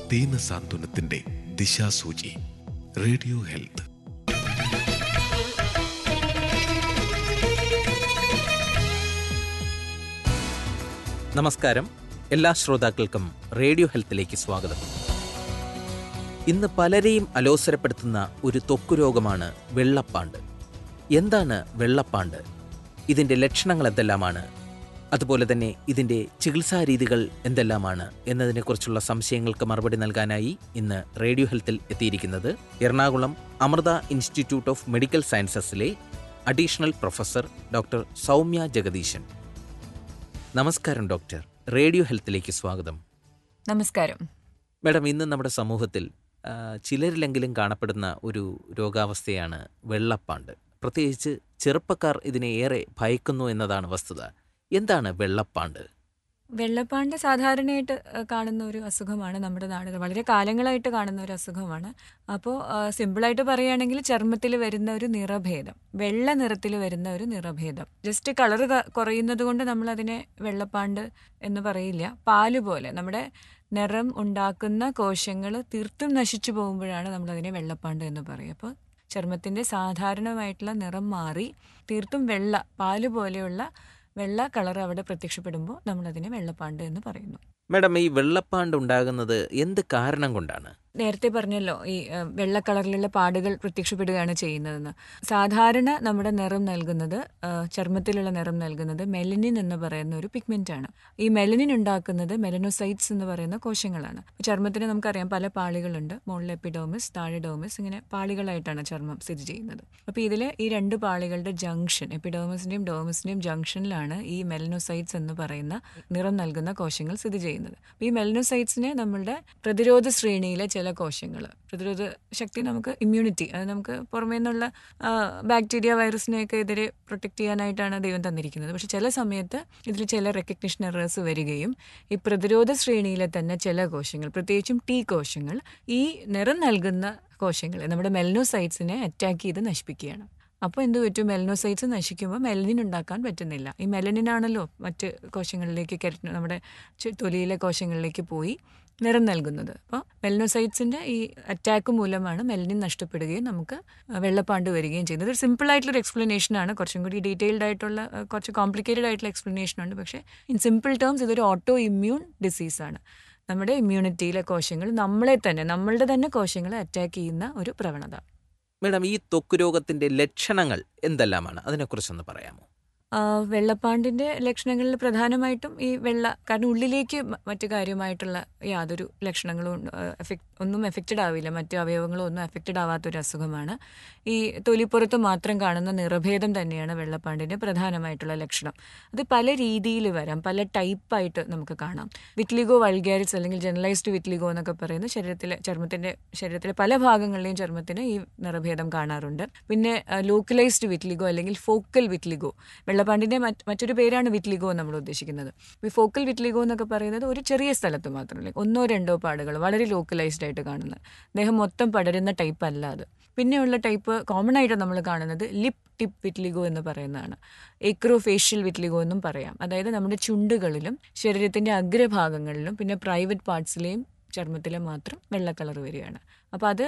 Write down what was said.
ദീന സാന്ത്വനത്തിന്റെ ദിശാസൂചി radio health നമസ്കാരം എല്ലാ ശ്രോതാക്കൾക്കും റേഡിയോ ഹെൽത്തിലേക്ക് സ്വാഗതം ഇന്ന് പലരെയും അലോസരപ്പെടുത്തുന്ന ഒരു ത്വക്ക് രോഗമാണ് വെള്ളപ്പാണ്ട് എന്താണ് വെള്ളപ്പാണ്ട് ഇതിൻ്റെ ലക്ഷണങ്ങൾ എന്തെല്ലാമാണ് അതുപോലെ തന്നെ ഇതിൻ്റെ ചികിത്സാ രീതികൾ എന്തെല്ലാമാണ് എന്നതിനെക്കുറിച്ചുള്ള സംശയങ്ങൾക്ക് മറുപടി നൽകാനായി ഇന്ന് റേഡിയോ ഹെൽത്തിൽ എത്തിയിരിക്കുന്നത് Ernakulam Amrita institute of medical സയൻസസിലെ additional professor doctor Soumya Jagadeesan നമസ്കാരം ഡോക്ടർ റേഡിയോ ഹെൽത്തിലേക്ക് സ്വാഗതം നമസ്കാരം മാഡം ഇന്ന് നമ്മുടെ സമൂഹത്തിൽ ആ, ചിലരിലെങ്കിലും കാണപ്പെടുന്ന ഒരു രോഗാവസ്ഥയാണ് വെള്ളപ്പാണ്ട് പ്രത്യേകിച്ച് ചെറുപ്പക്കാർ ഇതിനെ ഏറെ ഭയക്കുന്നു എന്നതാണ് വസ്തുത എന്താണ് വെള്ളപ്പാണ്ട് വെള്ളപ്പാണ്ട് സാധാരണയായിട്ട് ഏഹ്, കാണുന്ന ഒരു അസുഖമാണ് നമ്മുടെ നാടുകൾ വളരെ കാലങ്ങളായിട്ട് കാണുന്ന ഒരു അസുഖമാണ് അപ്പോൾ സിമ്പിളായിട്ട് പറയുകയാണെങ്കിൽ ചർമ്മത്തിൽ വരുന്ന ഒരു നിറഭേദം വെള്ള നിറത്തിൽ വരുന്ന ഒരു നിറഭേദം ജസ്റ്റ് കളർ കുറയുന്നത് കൊണ്ട് നമ്മൾ അതിനെ വെള്ളപ്പാണ്ട് എന്ന് പറയില്ല പാല് പോലെ നമ്മുടെ നിറം ഉണ്ടാക്കുന്ന കോശങ്ങൾ തീർത്തും നശിച്ചു പോകുമ്പോഴാണ് നമ്മൾ അതിനെ വെള്ളപ്പാണ്ട് എന്ന് പറയുക അപ്പോൾ ചർമ്മത്തിൻ്റെ സാധാരണമായിട്ടുള്ള നിറം മാറി തീർത്തും വെള്ള പാല് പോലെയുള്ള വെള്ള കളർ അവിടെ പ്രത്യക്ഷപ്പെടുമ്പോൾ നമ്മളതിനെ വെള്ളപ്പാണ്ട് എന്ന് പറയുന്നു മാഡം ഈ വെള്ളപ്പാണ്ട് ഉണ്ടാകുന്നത് എന്ത് കാരണം കൊണ്ടാണ് നേരത്തെ പറഞ്ഞല്ലോ ഈ ഏഹ്, വെള്ള കളറിലുള്ള പാടുകൾ പ്രത്യക്ഷപ്പെടുകയാണ് ചെയ്യുന്നതെന്ന് സാധാരണ നമ്മുടെ നിറം നൽകുന്നത് ഏഹ്, ചർമ്മത്തിലുള്ള നിറം നൽകുന്നത് മെലനിൻ എന്ന് പറയുന്ന ഒരു പിഗ്മെന്റ് ആണ് ഈ മെലനിൻ ഉണ്ടാക്കുന്നത് മെലനോസൈറ്റ്സ് എന്ന് പറയുന്ന കോശങ്ങളാണ് അപ്പോൾ ചർമ്മത്തിന് നമുക്കറിയാം പല പാളികളുണ്ട് മുകളിൽ എപ്പിഡോമിസ് താഴെ ഡോമിസ് ഇങ്ങനെ പാളികളായിട്ടാണ് ചർമ്മം സ്ഥിതി ചെയ്യുന്നത് അപ്പോൾ ഇതിൽ ഈ രണ്ട് പാളികളുടെ ജംഗ്ഷൻ എപ്പിഡോമിസിന്റെയും ഡോമിസിന്റെയും ജംഗ്ഷനിലാണ് ഈ മെലനോസൈറ്റ്സ് എന്ന് പറയുന്ന നിറം നൽകുന്ന കോശങ്ങൾ സ്ഥിതി ചെയ്യുന്നത് അപ്പോൾ ഈ മെലനോസൈറ്റ്സിനെ നമ്മളുടെ പ്രതിരോധ ശ്രേണിയിലെ ചില കോശങ്ങൾ പ്രതിരോധ ശക്തി നമുക്ക് ഇമ്മ്യൂണിറ്റി അത് നമുക്ക് പുറമേ നിന്നുള്ള ബാക്ടീരിയ വൈറസിനെയൊക്കെ എതിരെ പ്രൊട്ടക്ട് ചെയ്യാനായിട്ടാണ് ദൈവം തന്നിരിക്കുന്നത് പക്ഷെ ചില സമയത്ത് ഇതിൽ ചില റെക്കഗ്നിഷൻ എറേഴ്സ് വരികയും ഈ പ്രതിരോധ ശ്രേണിയിലെ തന്നെ ചില കോശങ്ങൾ പ്രത്യേകിച്ചും ടി കോശങ്ങൾ ഈ നിറം നൽകുന്ന കോശങ്ങളെ നമ്മുടെ മെലനോസൈറ്റ്സിനെ അറ്റാക്ക് ചെയ്ത് നശിപ്പിക്കുകയാണ് അപ്പോൾ എന്ത് പറ്റും മെലനോസൈറ്റ്സ് നശിക്കുമ്പോൾ മെലനിൻ ഉണ്ടാക്കാൻ പറ്റുന്നില്ല ഈ മെലനിനാണല്ലോ മറ്റ് കോശങ്ങളിലേക്ക് കയറ്റി നമ്മുടെ ചു- തൊലിയിലെ കോശങ്ങളിലേക്ക് പോയി നിറം നൽകുന്നത് അപ്പോൾ മെലനോസൈറ്റ്സിൻ്റെ ഈ അറ്റാക്ക് മൂലമാണ് മെലനിൻ നഷ്ടപ്പെടുകയും നമുക്ക് വെള്ളപ്പാണ്ട് വരികയും ചെയ്യുന്നത് ഒരു സിമ്പിൾ ആയിട്ടുള്ള ഒരു എക്സ്പ്ലനേഷൻ ആണ് കുറച്ചും കൂടി ഡീറ്റെയിൽഡ് ആയിട്ടുള്ള അഹ് കുറച്ച് കോംപ്ലിക്കേറ്റഡ് ആയിട്ടുള്ള എക്സ്പ്ലനേഷൻ ഉണ്ട് പക്ഷേ ഇൻ സിമ്പിൾ ടേംസ് ഇതൊരു ഓട്ടോ ഇമ്മ്യൂൺ ഡിസീസാണ് നമ്മുടെ ഇമ്മ്യൂണിറ്റിയിലെ കോശങ്ങൾ നമ്മളെ തന്നെ നമ്മളുടെ തന്നെ കോശങ്ങളെ അറ്റാക്ക് ചെയ്യുന്ന ഒരു പ്രവണത മാഡം ഈ ത്വക്ക് രോഗത്തിന്റെ ലക്ഷണങ്ങൾ എന്തെല്ലാമാണ് അതിനെക്കുറിച്ചൊന്ന് പറയാമോ ആ, വെള്ളപ്പാണ്ടിന്റെ ലക്ഷണങ്ങളിൽ പ്രധാനമായിട്ടും ഈ വെള്ള കാരണം ഉള്ളിലേക്ക് മ- മറ്റു കാര്യമായിട്ടുള്ള യാതൊരു ലക്ഷണങ്ങളും ഉണ്ട്- ആ, എഫക്ട് ഒന്നും എഫക്റ്റഡ് ആവില്ല മറ്റു അവയവങ്ങളും ഒന്നും എഫക്റ്റഡ് ആവാത്ത ഒരു അസുഖമാണ് ഈ തൊലിപ്പുറത്ത് മാത്രം കാണുന്ന നിറഭേദം തന്നെയാണ് വെള്ളപ്പാണ്ടിന്റെ പ്രധാനമായിട്ടുള്ള ലക്ഷണം അത് പല രീതിയിൽ വരാം പല ടൈപ്പായിട്ട് നമുക്ക് കാണാം വിറ്റ്ലിഗോ വൾഗാരിസ് അല്ലെങ്കിൽ ജനറലൈസ്ഡ് വിറ്റ്ലിഗോ എന്നൊക്കെ പറയുന്ന ശരീരത്തിലെ ചർമ്മത്തിന്റെ ശരീരത്തിലെ പല ഭാഗങ്ങളിലെയും ചർമ്മത്തിന് ഈ നിറഭേദം കാണാറുണ്ട് പിന്നെ ലോക്കലൈസ്ഡ് വിറ്റ്ലിഗോ അല്ലെങ്കിൽ ഫോക്കൽ വിറ്റ്ലിഗോ വെള്ളപ്പാണ്ടിന്റെ മറ്റ് മറ്റൊരു പേരാണ് വിറ്റ്ലിഗോ നമ്മൾ ഉദ്ദേശിക്കുന്നത് ഈ ഫോക്കൽ വിറ്റ്ലിഗോ എന്നൊക്കെ പറയുന്നത് ഒരു ചെറിയ സ്ഥലത്ത് മാത്രം like ഒന്നോ രണ്ടോ പാടുകൾ വളരെ ലോക്കലൈസ്ഡ് ആയിട്ട് കാണുന്നത് ദേഹം മൊത്തം പടരുന്ന ടൈപ്പ് അല്ല അത് പിന്നെയുള്ള ടൈപ്പ് കോമൺ ആയിട്ട് നമ്മൾ കാണുന്നത് ലിപ് ടിപ്പ് വിറ്റ്ലിഗോ എന്ന് പറയുന്നതാണ് എക്രോഫേഷ്യൽ വിറ്റ്ലിഗോ എന്നും പറയാം അതായത് നമ്മുടെ ചുണ്ടുകളിലും ശരീരത്തിന്റെ അഗ്രഭാഗങ്ങളിലും പിന്നെ പ്രൈവറ്റ് പാർട്സിലെയും ചർമ്മത്തിലെ മാത്രം വെള്ള കളർ വരികയാണ് അപ്പോൾ അത്